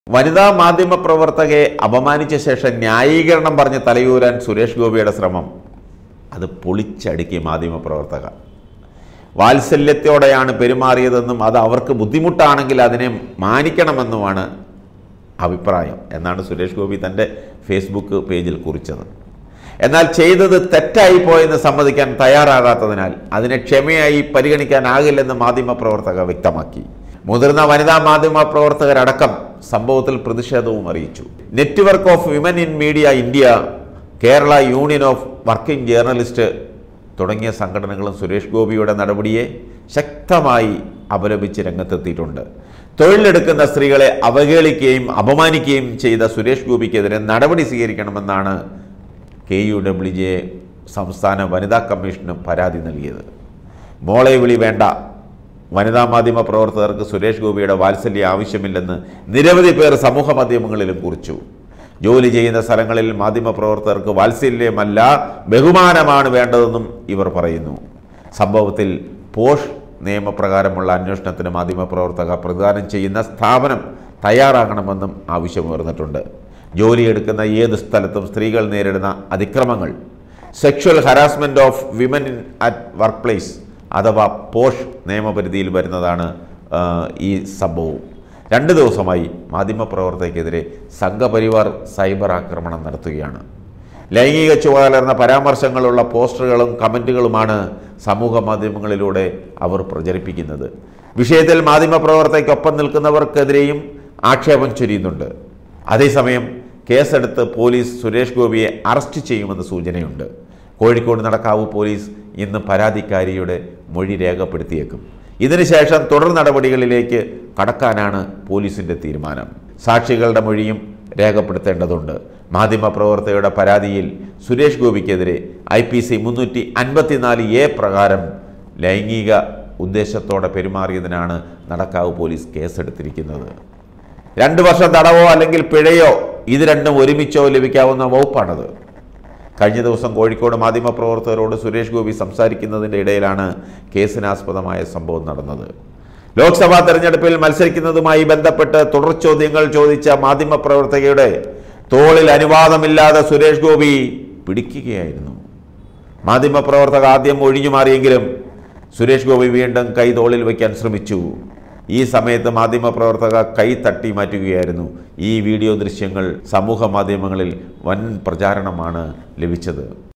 വനിതാ മാധ്യമ പ്രവർത്തകയെ അപമാനിച്ച ശേഷം ന്യായീകരണം പറഞ്ഞ് തലയൂരാൻ സുരേഷ് ഗോപിയുടെ ശ്രമം അത് പൊളിച്ചടുക്കി മാധ്യമ പ്രവർത്തക വാത്സല്യത്തോടെയാണ് പെരുമാറിയതെന്നും അത് അവർക്ക് ബുദ്ധിമുട്ടാണെങ്കിൽ അതിനെ മാനിക്കണമെന്നുമാണ് അഭിപ്രായം എന്നാണ് സുരേഷ് ഗോപി തൻ്റെ ഫേസ്ബുക്ക് പേജിൽ കുറിച്ചത് എന്നാൽ ചെയ്തത് തെറ്റായി പോയെന്ന് സമ്മതിക്കാൻ തയ്യാറാകാത്തതിനാൽ അതിനെ ക്ഷമയായി പരിഗണിക്കാനാകില്ലെന്ന് മാധ്യമപ്രവർത്തക വ്യക്തമാക്കി മുതിർന്ന വനിതാ മാധ്യമ പ്രവർത്തകരടക്കം സംഭവത്തിൽ പ്രതിഷേധവും അറിയിച്ചു network of women in media India Kerala union of working journalist തുടങ്ങിയ സംഘടനകളും സുരേഷ് ഗോപിയുടെ നടപടിയെ ശക്തമായി അപലപിച്ച് രംഗത്തെത്തിയിട്ടുണ്ട് തൊഴിലെടുക്കുന്ന സ്ത്രീകളെ അവഹേളിക്കുകയും അപമാനിക്കുകയും ചെയ്ത സുരേഷ് ഗോപിക്കെതിരെ നടപടി സ്വീകരിക്കണമെന്നാണ് കെ യു ഡബ്ല്യു ജെ സംസ്ഥാന വനിതാ കമ്മീഷന് പരാതി നൽകിയത് മോളെ വിളി വേണ്ട വനിതാ മാധ്യമ പ്രവർത്തകർക്ക് സുരേഷ് ഗോപിയുടെ വാത്സല്യം ആവശ്യമില്ലെന്ന് നിരവധി പേർ സമൂഹ മാധ്യമങ്ങളിലും കുറിച്ചു ജോലി ചെയ്യുന്ന സ്ഥലങ്ങളിൽ മാധ്യമ പ്രവർത്തകർക്ക് വാത്സല്യമല്ല ബഹുമാനമാണ് വേണ്ടതെന്നും ഇവർ പറയുന്നു സംഭവത്തിൽ പോഷ് നിയമപ്രകാരമുള്ള അന്വേഷണത്തിന് മാധ്യമപ്രവർത്തക പ്രദാനം ചെയ്യുന്ന സ്ഥാപനം തയ്യാറാകണമെന്നും ആവശ്യമുയർന്നിട്ടുണ്ട് ജോലിയെടുക്കുന്ന ഏത് സ്ഥലത്തും സ്ത്രീകൾ നേരിടുന്ന അതിക്രമങ്ങൾ sexual harassment of women in at workplace അഥവാ പോഷ് നിയമപരിധിയിൽ വരുന്നതാണ് ആ, ഈ സംഭവം രണ്ട് ദിവസമായി മാധ്യമപ്രവർത്തകർക്കെതിരെ സംഘപരിവാർ സൈബർ ആക്രമണം നടത്തുകയാണ് ലൈംഗിക ചുവകലർന്ന പരാമർശങ്ങളുള്ള പോസ്റ്ററുകളും കമൻറ്റുകളുമാണ് സമൂഹ മാധ്യമങ്ങളിലൂടെ അവർ പ്രചരിപ്പിക്കുന്നത് വിഷയത്തിൽ മാധ്യമപ്രവർത്തകയ്ക്കൊപ്പം നിൽക്കുന്നവർക്കെതിരെയും ആക്ഷേപം ചൊരിയുന്നുണ്ട് അതേസമയം കേസെടുത്ത് പോലീസ് സുരേഷ് ഗോപിയെ അറസ്റ്റ് ചെയ്യുമെന്ന് സൂചനയുണ്ട് കോഴിക്കോട് നടക്കാവ് പോലീസ് ഇന്ന് പരാതിക്കാരിയുടെ മൊഴി രേഖപ്പെടുത്തിയേക്കും ഇതിനുശേഷം തുടർ നടപടികളിലേക്ക് കടക്കാനാണ് പോലീസിന്റെ തീരുമാനം സാക്ഷികളുടെ മൊഴിയും രേഖപ്പെടുത്തേണ്ടതുണ്ട് മാധ്യമപ്രവർത്തകരുടെ പരാതിയിൽ സുരേഷ് ഗോപിക്കെതിരെ ഐ പി സി മുന്നൂറ്റി അൻപത്തിനാല് എ പ്രകാരം ലൈംഗിക ഉദ്ദേശത്തോടെ പെരുമാറിയതിനാണ് നടക്കാവ് പോലീസ് കേസെടുത്തിരിക്കുന്നത് രണ്ട് വർഷം തടവോ അല്ലെങ്കിൽ പിഴയോ ഇത് രണ്ടും ഒരുമിച്ചോ ലഭിക്കാവുന്ന വകുപ്പാണത് കഴിഞ്ഞ ദിവസം കോഴിക്കോട് മാധ്യമപ്രവർത്തകരോട് സുരേഷ് ഗോപി സംസാരിക്കുന്നതിൻ്റെ ഇടയിലാണ് കേസിനാസ്പദമായ സംഭവം നടന്നത് ലോക്സഭാ തെരഞ്ഞെടുപ്പിൽ മത്സരിക്കുന്നതുമായി ബന്ധപ്പെട്ട് തുടർ ചോദ്യങ്ങൾ ചോദിച്ച മാധ്യമപ്രവർത്തകയുടെ തോളിൽ അനുവാദമില്ലാതെ സുരേഷ് ഗോപി പിടിക്കുകയായിരുന്നു മാധ്യമപ്രവർത്തക ആദ്യം ഒഴിഞ്ഞു മാറിയെങ്കിലും സുരേഷ് ഗോപി വീണ്ടും കൈ തോളിൽ വയ്ക്കാൻ ശ്രമിച്ചു ഈ സമയത്ത് മാധ്യമപ്രവർത്തക കൈ തട്ടി മാറ്റുകയായിരുന്നു ഈ വീഡിയോ ദൃശ്യങ്ങൾ സമൂഹ മാധ്യമങ്ങളിൽ വൻ പ്രചാരണമാണ് ലഭിച്ചത്